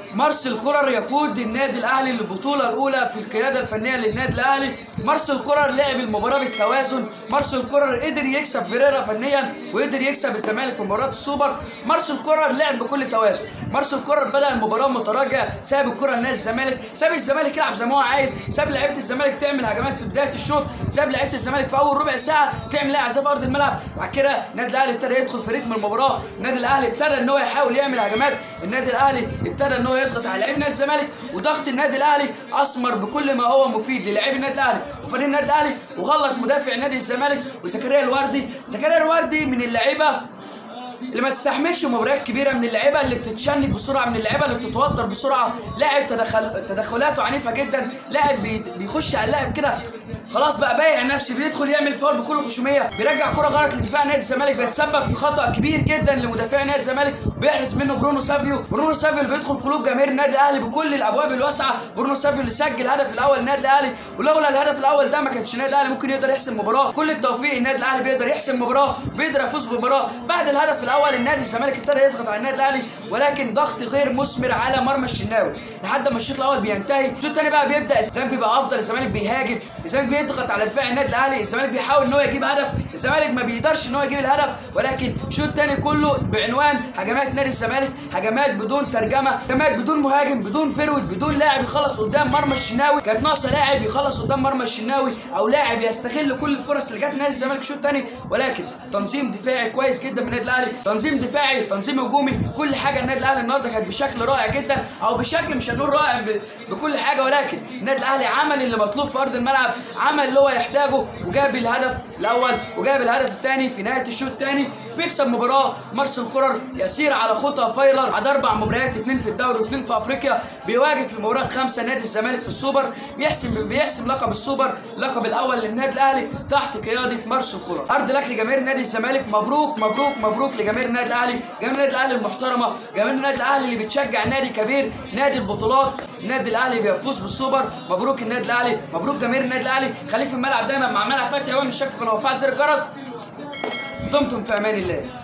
مارسيل كولر يقود النادي الاهلي للبطوله الاولى في القياده الفنيه للنادي الاهلي مارسيل كولر لعب المباراه بالتوازن مارسيل كولر قدر يكسب فيريرا فنيا وقدر يكسب الزمالك في مباراه السوبر مارسيل كولر لعب بكل توازن مارسيل كولر بدا المباراه متراجع ساب الكره لنادي الزمالك ساب الزمالك يلعب زي ما هو عايز ساب لعيبه الزمالك تعمل هجمات في بدايه الشوط ساب لعيبه الزمالك في اول ربع ساعه تعمل اعزاف ارض الملعب بعد كده النادي الاهلي ابتدى يدخل في رتم المباراه النادي الاهلي ابتدى ان هو يحاول يعمل هجمات النادي الاهلي ابتدى ان هو يضغط على لعيب نادي الزمالك وضغط النادي الاهلي اثمر بكل ما هو مفيد للاعبي النادي الاهلي وفريق النادي الاهلي وغلط مدافع نادي الزمالك وزكريا الوردي زكريا الوردي من اللعيبه اللي ما تستحملش مباريات كبيره من اللعيبه اللي بتتشنج بسرعه من اللعيبه اللي بتتوتر بسرعه لاعب تدخل تدخلاته عنيفه جدا لاعب بي... بيخش على اللاعب كده خلاص بقى بايع نفسه بيدخل يعمل فاول بكل خشوميه بيرجع كره غلط لدفاع نادي الزمالك بيتسبب في خطا كبير جدا لمدافع نادي الزمالك وبيحرز منه برونو سافيو برونو سافيو اللي بيدخل قلوب جماهير النادي الاهلي بكل الابواب الواسعه برونو سافيو اللي سجل الهدف الاول للنادي الاهلي ولولا الهدف الاول ده ما كانش النادي الاهلي ممكن يقدر يحسم المباراه كل التوفيق النادي الاهلي بيقدر يحسم مباراه بيقدر يفوز بالمباراه بعد الهدف الاول النادي الزمالك ابتدى يضغط على النادي الاهلي ولكن ضغط غير مثمر على مرمى الشناوي لحد ما الشوط الاول بينتهي الشوط الثاني بقى بيبدا الزمالك بيبقى افضل الزمالك بيهاجم الزمالك بيضغط على دفاع النادي الاهلي الزمالك بيحاول ان هو يجيب هدف الزمالك ما بيقدرش ان هو يجيب الهدف ولكن الشوط الثاني كله بعنوان هجمات نادي الزمالك هجمات بدون ترجمه هجمات بدون مهاجم بدون فرود بدون لاعب يخلص قدام مرمى الشناوي كانت ناقصه لاعب يخلص قدام مرمى الشناوي او لاعب يستغل كل الفرص اللي جت نادي الزمالك الشوط الثاني ولكن تنظيم دفاعي كويس جدا من النادي الاهلي تنظيم دفاعي تنظيم هجومي كل حاجه النادي الاهلي النهارده كانت بشكل رائع جدا او بشكل مش هنقول رائع ب- بكل حاجه ولكن النادي الاهلي عمل اللي مطلوب في ارض الملعب عمل اللي هو يحتاجه وجاب الهدف الاول وجاب الهدف الثاني في نهايه الشوط الثاني بيكسب مباراه مارسيل كولر يسير على خطى فايلر بعد اربع مباريات اثنين في الدوري واثنين في افريقيا بيواجه في المباراه الخامسه نادي الزمالك في السوبر بيحسم بيحسم لقب السوبر اللقب الاول للنادي الاهلي تحت قياده مارسيل كولر ارض لك لجماهير نادي الزمالك مبروك مبروك مبروك لجماهير النادي الاهلي جماهير النادي الاهلي المحترمه جماهير النادي الاهلي اللي بتشجع نادي كبير نادي البطولات النادي الاهلي بيفوز بالسوبر مبروك النادي الاهلي مبروك جماهير النادي الاهلي خليك في الملعب دايما مع ملعب فتحي ومن الشك في وفعل زر الجرس دمتم في امان الله